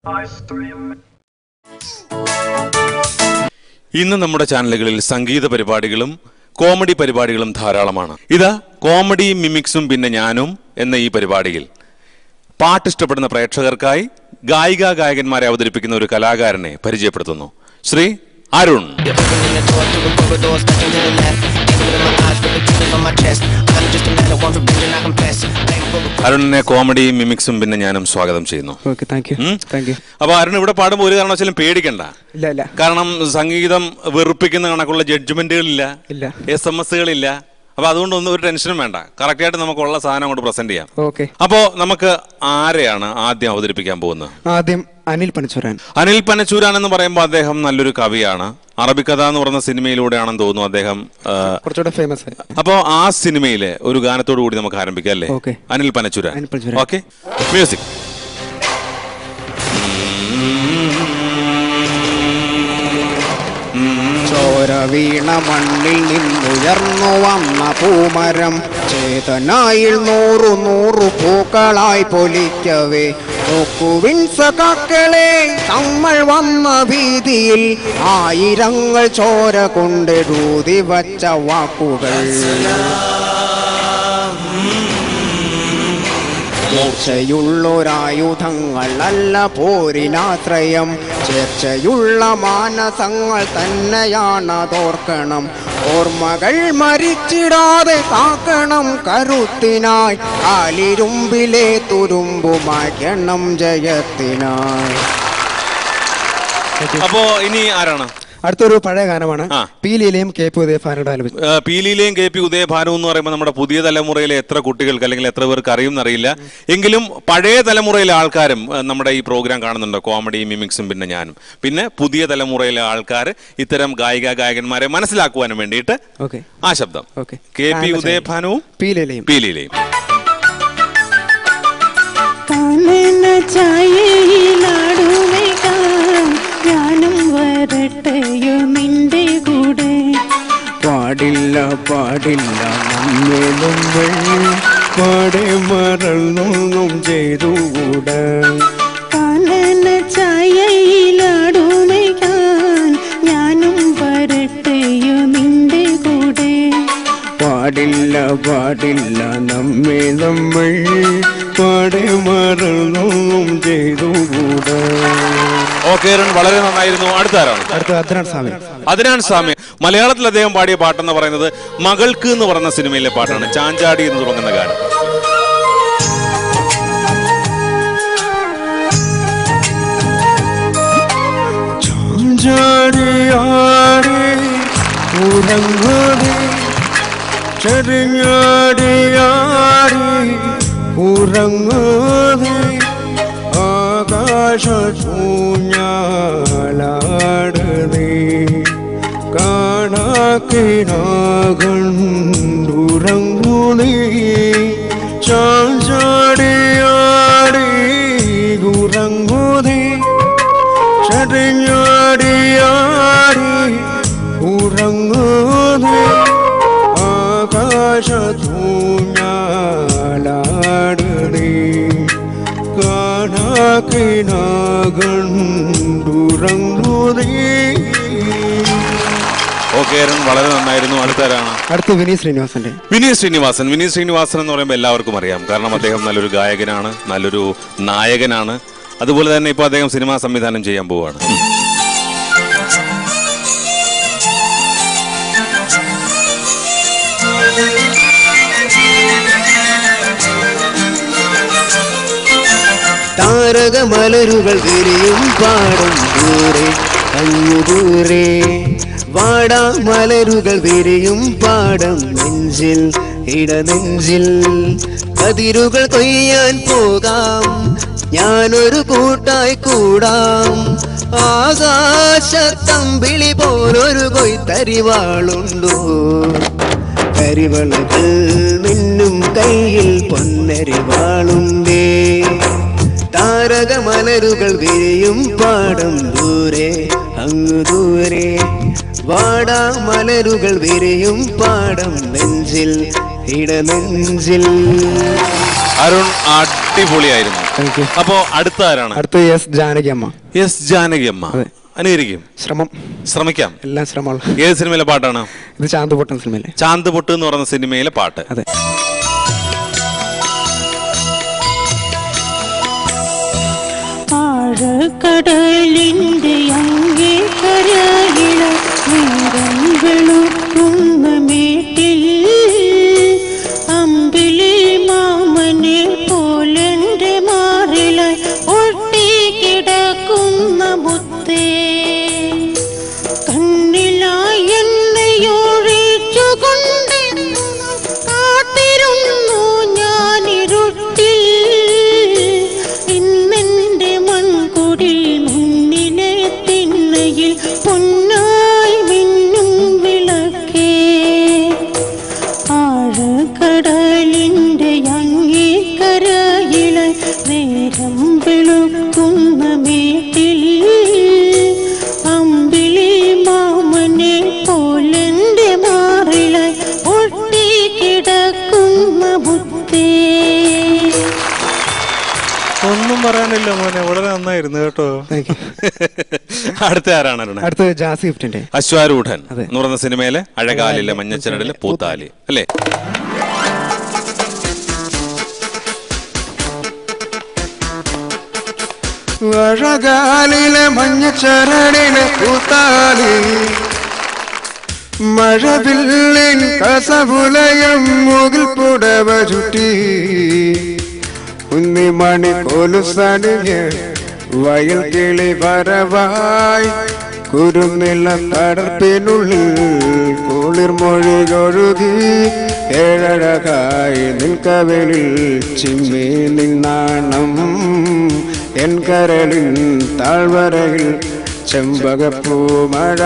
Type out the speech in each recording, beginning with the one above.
ഇന്ന് നമ്മുടെ ചാനലുകളിൽ സംഗീത പരിപാടികളും കോമഡി പരിപാടികളും ധാരാളമാണ് ഇതാ കോമഡി മിമിക്സും പിന്നെ ഞാനും എന്ന ഈ പരിപാടിയിൽ പാട്ട് ഇഷ്ടപ്പെടുന്ന പ്രേക്ഷകർക്കായി ഗായിക ഗായകന്മാരെ അവതരിപ്പിക്കുന്ന ഒരു കലാകാരനെ പരിചയപ്പെടുത്തുന്നു Shri Arun Opening the door to the corridor, stepping to the left. Angle in my eyes, with the truth on my chest. I'm just another one for bringing, I confess. Blame for the അരുണിനെ comedy മിമിക്സും പിന്നെ ഞാനും സ്വാഗതം ചെയ്യുന്നു okay thank you ഉം? Thank you അപ്പൊ അരുൺ ഇവിടെ പാടുമ്പോൾ ഒരു കാരണവശാലും പേടിക്കണ്ട ഇല്ല ഇല്ല കാരണം സംഗീതം വെറുപ്പിക്കുന്ന കണക്കുള്ള ജഡ്ജ്മെന്റുകളില്ല ഇല്ല. എസ് എം എസുകളില്ല അപ്പൊ അതുകൊണ്ട് ഒന്നും ഒരു ടെൻഷനും വേണ്ട കറക്റ്റ് ആയിട്ട് നമുക്കുള്ള സാധനം അങ്ങോട്ട് പ്രസന്റ് ചെയ്യാം ഓക്കെ അപ്പോ നമുക്ക് ആരെയാണ് ആദ്യം അവതരിപ്പിക്കാൻ പോകുന്നത് ആദ്യം അനിൽ പണിച്ചുരാൻ അനിൽ പനച്ചൂരാൻ എന്ന് പറയുമ്പോൾ അദ്ദേഹം നല്ലൊരു കവിയാണ് അറബിക്കഥ എന്ന് പറയുന്ന സിനിമയിലൂടെയാണെന്ന് തോന്നുന്നു അദ്ദേഹം ആ, കുറച്ചുകൂടെ ഫേമസ് ആയി അപ്പോ ആ സിനിമയിലെ ഒരു ഗാനത്തോടു കൂടി നമുക്ക് ആരംഭിക്കാം അല്ലേ Okay. Anil Panachooran Anil Panachooran. Okay music ചോര വീണ മണ്ണിൽ നിന്നുയർന്നു വന്ന പൂമരം ചേതനായിൽ നൂറു നൂറു പൂക്കളായി പൊലിക്കവേ നോക്കുവിൻ സഖാക്കളെ നമ്മൾ വന്ന ഭീതിയിൽ ആയിരങ്ങൾ ചോര കൊണ്ട് രൂതി വച്ച വാക്കുകൾ മൂർച്ചയുള്ളൊരായുധങ്ങൾ അല്ല പോരിനാശ്രയം ചേർച്ചയുള്ള മാനസങ്ങൾ തന്നെയാണതോർക്കണം ഓർമ്മകൾ മരിച്ചിടാതെ കാക്കണം കരുത്തിനായി കാലിരുമ്പിലെ തുരുമ്പു മാറ്റണം ജയത്തിനായി അപ്പോ ഇനി ആരാണ് അടുത്തൊരു പഴയ ഗാനമാണ് ആ. പീലിയിലെയും കെ പി ഉദയഭാനോട് ആലപിച്ചു ആ, പീലിയിലെയും കെ പി ഉദയഭാനു എന്ന് പറയുമ്പോൾ നമ്മുടെ പുതിയ തലമുറയിലെ എത്ര കുട്ടികൾക്ക് അല്ലെങ്കിൽ എത്ര പേർക്ക് അറിയും എന്നറിയില്ല എങ്കിലും പഴയ തലമുറയിലെ ആൾക്കാരും ആ, നമ്മുടെ ഈ പ്രോഗ്രാം കാണുന്നുണ്ട് കോമഡി മിമിക്സും പിന്നെ ഞാനും പിന്നെ പുതിയ തലമുറയിലെ ആൾക്കാർ ഇത്തരം ഗായിക ഗായകന്മാരെ മനസ്സിലാക്കുവാനും വേണ്ടിയിട്ട് ഓക്കെ ആ ശബ്ദം ഓക്കെ കെ പി ഉദയഭാനുവും പീലിയിലെയും പീലിയിലെയും കാനന ചായയിലാടുമേക്കാൻ ഞാനും വരട്ടെയോ നിന്റെ കൂടെ പാടില്ല പാടില്ല നമ്മെ നമ്മൾ പാടെ മറന്നൊന്നും ചെയ്തുകൂടാ കാനന ചായയിലാടുമേക്കാൻ ഞാനും വരട്ടെയോ നിന്റെ കൂടെ പാടില്ല പാടില്ല നമ്മെ നമ്മൾ പാടെ മറന്നൊന്നും ചെയ്തുകൂടാ ഓക്കെ അരുൺ വളരെ നന്നായിരുന്നു അടുത്ത ആരാണ് അടുത്ത അദ്രാൻ സ്വാമി അതിനാൻ സ്വാമി മലയാളത്തിൽ അദ്ദേഹം പാടിയ പാട്ടെന്ന് പറയുന്നത് മകൾക്ക് എന്ന് പറയുന്ന സിനിമയിലെ പാട്ടാണ് ചാഞ്ചാടി എന്ന് തുടങ്ങുന്ന ഗാനം ചാടിയാടി ഉറങ്ങാതെ ചരിഞ്ഞാടിയാടി ഉറങ്ങാതെ ആകാശ ശൂഞ്ഞാലാടതേ കാണാക്കിനാകണ്ടുറങ്ങു നീ ചാഞ്ചാടിയാടി ഉറങ്ങുതേ ചരിഞ്ഞാടിയാടി ഉറങ്ങുന്നേ ആകാശത്തൂഞ്ഞാലാടണേ കാണാക്കിനാകണ്ടുറങ്ങുന്നേ ഓക്കെ അരുൺ വളരെ നന്നായിരുന്നു അടുത്ത ആരാണ് അടുത്ത വിനീത് ശ്രീനിവാസന്റെ വിനീത് ശ്രീനിവാസൻ വിനീത് ശ്രീനിവാസൻ എന്ന് പറയുമ്പോൾ എല്ലാവർക്കും അറിയാം കാരണം അദ്ദേഹം നല്ലൊരു ഗായകനാണ് നല്ലൊരു നായകനാണ് അതുപോലെ തന്നെ ഇപ്പോൾ അദ്ദേഹം സിനിമാ സംവിധാനം ചെയ്യാൻ പോവുകയാണ് താരകമലരുകൾ വിരിയും പാടും ദൂരെ അങ്ങു ദൂരെ വാടാ മലരുകൾ വിരിയും പാടം നെഞ്ചിൽ ഇടനെഞ്ചിൽ കതിരുകൾ കൊയ്യാൻ പോകാം ഞാനൊരു കൂട്ടായി കൂടാം ആകാശത്തമ്പിളി പോലൊരു കൊയ്ത്തരിവാളുണ്ടോ കരിവളകൾ നിന്നും കയ്യിൽ പൊന്നരിവാളുണ്ടേ താരകമലരുകൾ വിരിയും പാടം ദൂരെ അങ്ങു ദൂരെ വാടാ മലരുകൾ വിരിയും പാടം നെഞ്ചിൽ ഇടനെഞ്ചിൽ അരുൺ അടിപൊളിയായിരുന്നു താങ്ക് യു അപ്പോ അടുത്ത ആരാണ് അടുത്ത എസ് ജാനകി അമ്മ എസ് ജാനകി അമ്മ അതെ. അനുകരിക്കും ശ്രമം ശ്രമിക്കാം എല്ലാം ശ്രമമുള്ള ഏത് സിനിമയിലെ പാട്ടാണ് ഇത് ചാന്തുപൊട്ടൻ സിനിമയിലെ ചാന്ത് പൊട്ട് എന്ന് പറയുന്ന സിനിമയിലെ പാട്ട് അതെ ആഴക്കടലിന്റെ അങ്ങേ കരയില നേരം വെളുക്കുന്ന മേട്ടിൽ അമ്പിളി മാമനെ പോലെന്റെ മാറിലായി ഒട്ടി കിടക്കുന്ന മുത്തേ കണ്ണിലായി എണ്ണയൊഴിച്ചുകൊണ്ട് കാത്തിരുന്നു ഞാനിരുട്ടിൽ ഇന്നെന്റെ മൺകുടിൽ മുന്നിലെ തിണ്ണയിൽ പൊന്നായി മിന്നും വിളക്കേ ആഴക്കടലിന്റെ അങ്ങേക്കരയില നേരം വെളുക്കുന്ന മേട്ടിൽ അമ്പിളി മാമനെ പോലെന്റെ മാറിലായി ഒട്ടി കിടക്കുന്ന ബുദ്ധേ ഒന്നും പറയാനില്ല മോനെ വളരെ നന്നായിരുന്നു കേട്ടോ താങ്ക് യു അടുത്ത ആരാണ് അരുണ അടുത്ത ജാസി ഗിഫ്റ്റിന്റെ അശ്വാരൂഢൻ അതെ. എന്ന് പറയുന്ന സിനിമയിലെ അഴകാലിലെ മഞ്ഞച്ചരടിലെ പൂത്താലി അല്ലേ അഴകാലിലെ മഞ്ഞച്ചരടിലെ പൂത്താലി മഴവില്ലിൻ കസപുലയം മുകിൽ പുടവ ചുറ്റി ഉന്നിമണി കൊലുസണിഞ്ഞ് വയൽ കിളി വരവായി കുരുന്നില തടർപ്പിനുള്ളിൽ കുളിർ മൊഴികൊഴുകി ഏഴഴകായി നിൽക്കവലിൽ ചിമ്മി നിന്നാണം എൻ കരളിൻ താഴ്വരയിൽ ചെമ്പകപ്പൂമഴ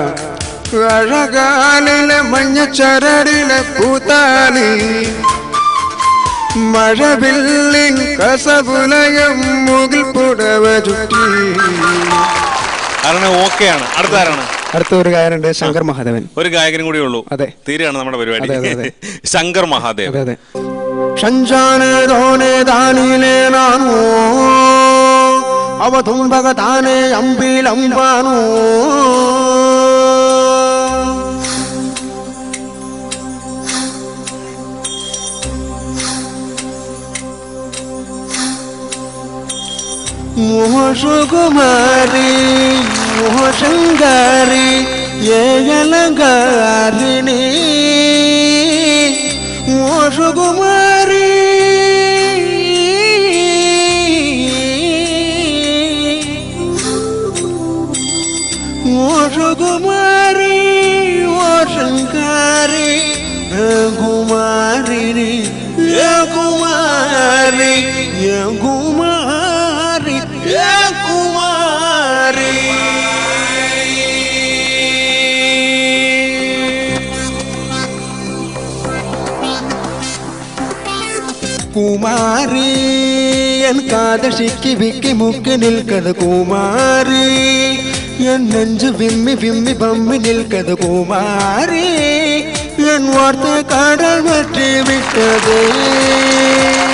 അഴകാലിലെ മഞ്ഞച്ചരടിലെ പൂത്താലി മഴവില്ലിൻ കസപുലയം മുകിൽ പുടവ ചുറ്റി അരുണ ഓക്കെയാണ് അടുത്ത ആരാണ് അടുത്ത ഒരു ഗായനുണ്ട് ശങ്കർ മഹാദേവൻ ഒരു ഗായകനും കൂടി ഉള്ളൂ അതെ. തീരെയാണ് നമ്മുടെ അതെ, അതെ, പരിപാടി അതെ. ശങ്കർ മഹാദേവ് അതെ അതെ ಸಂಜಾನೆ ದೋನೆ ದಾನಿಲೆ ನಾನು ಅವ ತುಂಬಗ ತಾನೆ ಅಂಬಿಲಂಬಾನು ಮೋಹಸುಕುಮಾರಿ ಮೋಹಶಂಗಾರಿ ಏಯಲಂಗಾರಿಣಿ ಮೋಹಸುಕುಮಾರಿ ಮೋಹಸುಕುಮಾರಿ ಮೋಹಶಂಕಾರಿ ಕುಮಾರಿಣಿ ಕುಮಾರಿ ಕುಮಾರಿ ಕುಮಾರಿ കുമാരി എൻ കാതശിക്ക് വിക്കി മുക്കി നിൽക്കത് കുമാരി എൻ നെഞ്ചു വിമ്മി വിമ്മി പമ്മി നിൽക്കത് കുമാരി എൻ വാർത്ത കടൽ പറ്റി വിട്ടതേ